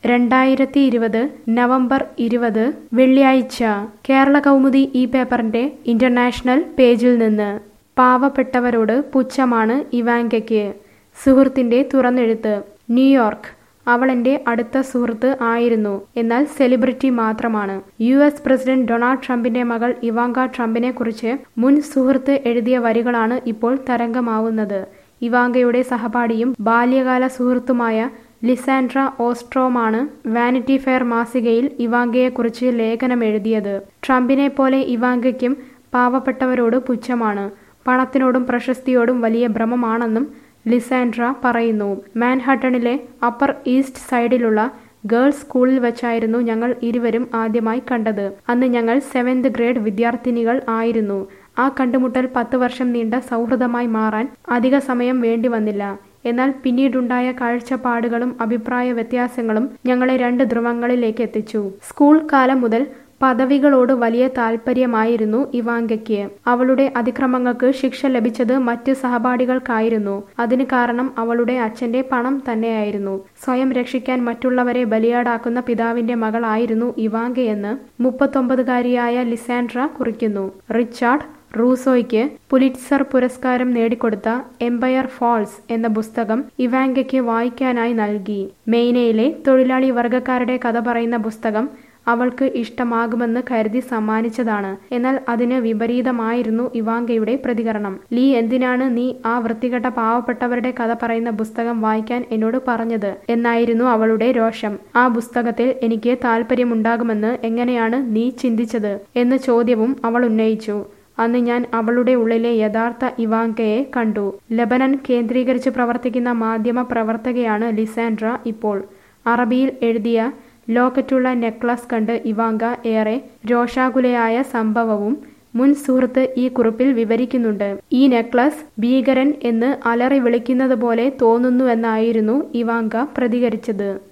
രണ്ടായിരത്തി ഇരുപത് നവംബർ ഇരുപത് വെള്ളിയാഴ്ച കേരള കൗമുദി ഈ പേപ്പറിന്റെ ഇന്റർനാഷണൽ പേജിൽ നിന്ന് പാവപ്പെട്ടവരോട് പുച്ഛമാണ് ഇവാങ്കയ്ക്ക് സുഹൃത്തിന്റെ തുറന്നെഴുത്ത് ന്യൂയോർക്ക് അവൾ എന്റെ അടുത്ത സുഹൃത്ത് ആയിരുന്നു എന്നാൽ സെലിബ്രിറ്റി മാത്രമാണ് യു എസ് പ്രസിഡന്റ് ഡൊണാൾഡ് ട്രംപിന്റെ മകൾ ഇവാങ്ക ട്രംപിനെ കുറിച്ച് മുൻ സുഹൃത്ത് എഴുതിയ വരികളാണ് ഇപ്പോൾ തരംഗമാവുന്നത് ഇവാങ്കയുടെ സഹപാഠിയും ബാല്യകാല സുഹൃത്തുമായ ലിസാൻഡ്ര ഓസ്ട്രോമാണ് വാനിറ്റി ഫെയർ മാസികയിൽ ഇവാങ്കയെക്കുറിച്ച് ലേഖനം എഴുതിയത് ട്രംപിനെ പോലെ ഇവാങ്കയ്ക്കും പാവപ്പെട്ടവരോട് പുച്ഛമാണ് പണത്തിനോടും പ്രശസ്തിയോടും വലിയ ഭ്രമമാണെന്നും ലിസാൻഡ്ര പറയുന്നു മാൻഹട്ടണിലെ അപ്പർ ഈസ്റ്റ് സൈഡിലുള്ള ഗേൾസ് സ്കൂളിൽ വെച്ചായിരുന്നു ഞങ്ങൾ ഇരുവരും ആദ്യമായി കണ്ടത് അന്ന് ഞങ്ങൾ സെവൻത് ഗ്രേഡ് വിദ്യാർത്ഥിനികൾ ആയിരുന്നു ആ കണ്ടുമുട്ടൽ പത്ത് വർഷം നീണ്ട സൗഹൃദമായി മാറാൻ അധിക സമയം വേണ്ടി വന്നില്ല എന്നാൽ പിന്നീടുണ്ടായ കാഴ്ചപ്പാടുകളും അഭിപ്രായ വ്യത്യാസങ്ങളും ഞങ്ങളെ രണ്ട് ധ്രുവങ്ങളിലേക്ക് എത്തിച്ചു സ്കൂൾ കാലം മുതൽ പദവികളോട് വലിയ താല്പര്യമായിരുന്നു ഇവാങ്കയ്ക്ക് അവളുടെ അതിക്രമങ്ങൾക്ക് ശിക്ഷ ലഭിച്ചത് മറ്റ് സഹപാഠികൾക്കായിരുന്നു അതിന് കാരണം അവളുടെ അച്ഛന്റെ പണം തന്നെയായിരുന്നു സ്വയം രക്ഷിക്കാൻ മറ്റുള്ളവരെ ബലിയാടാക്കുന്ന പിതാവിന്റെ മകളായിരുന്നു ഇവാങ്കയെന്ന് മുപ്പത്തൊമ്പതുകാരിയായ ലിസാൻഡ്ര കുറിക്കുന്നു റിച്ചാർഡ് റൂസോയ്ക്ക് പുലിറ്റ്സർ പുരസ്കാരം നേടിക്കൊടുത്ത എംപയർ ഫാൾസ് എന്ന പുസ്തകം ഇവാങ്കയ്ക്ക് വായിക്കാനായി നൽകി മെയ്നയിലെ തൊഴിലാളി വർഗക്കാരുടെ കഥ പറയുന്ന പുസ്തകം അവൾക്ക് ഇഷ്ടമാകുമെന്ന് കരുതി സമ്മാനിച്ചതാണ് എന്നാൽ അതിന് വിപരീതമായിരുന്നു ഇവാങ്കയുടെ പ്രതികരണം ലീ എന്തിനാണ് നീ ആ വൃത്തികെട്ട പാവപ്പെട്ടവരുടെ കഥ പറയുന്ന പുസ്തകം വായിക്കാൻ എന്നോട് പറഞ്ഞത് എന്നായിരുന്നു അവളുടെ രോഷം ആ പുസ്തകത്തിൽ എനിക്ക് താല്പര്യമുണ്ടാകുമെന്ന് എങ്ങനെയാണ് നീ ചിന്തിച്ചത് എന്ന ചോദ്യവും അവൾ ഉന്നയിച്ചു അന്ന് ഞാൻ അവളുടെ ഉള്ളിലെ യഥാർത്ഥ ഇവാങ്കയെ കണ്ടു ലബനൻ കേന്ദ്രീകരിച്ച് പ്രവർത്തിക്കുന്ന മാധ്യമ പ്രവർത്തകയാണ് ലിസാൻഡ്ര ഇപ്പോൾ അറബിയിൽ എഴുതിയ ലോക്കറ്റുള്ള നെക്ലസ് കണ്ട് ഇവാങ്ക ഏറെ രോഷാകുലയായ സംഭവവും മുൻ സുഹൃത്ത് ഈ കുറിപ്പിൽ വിവരിക്കുന്നുണ്ട് ഈ നെക്ലസ് ഭീകരൻ എന്ന് അലറി വിളിക്കുന്നത് പോലെ തോന്നുന്നുവെന്നായിരുന്നു ഇവാങ്ക പ്രതികരിച്ചത്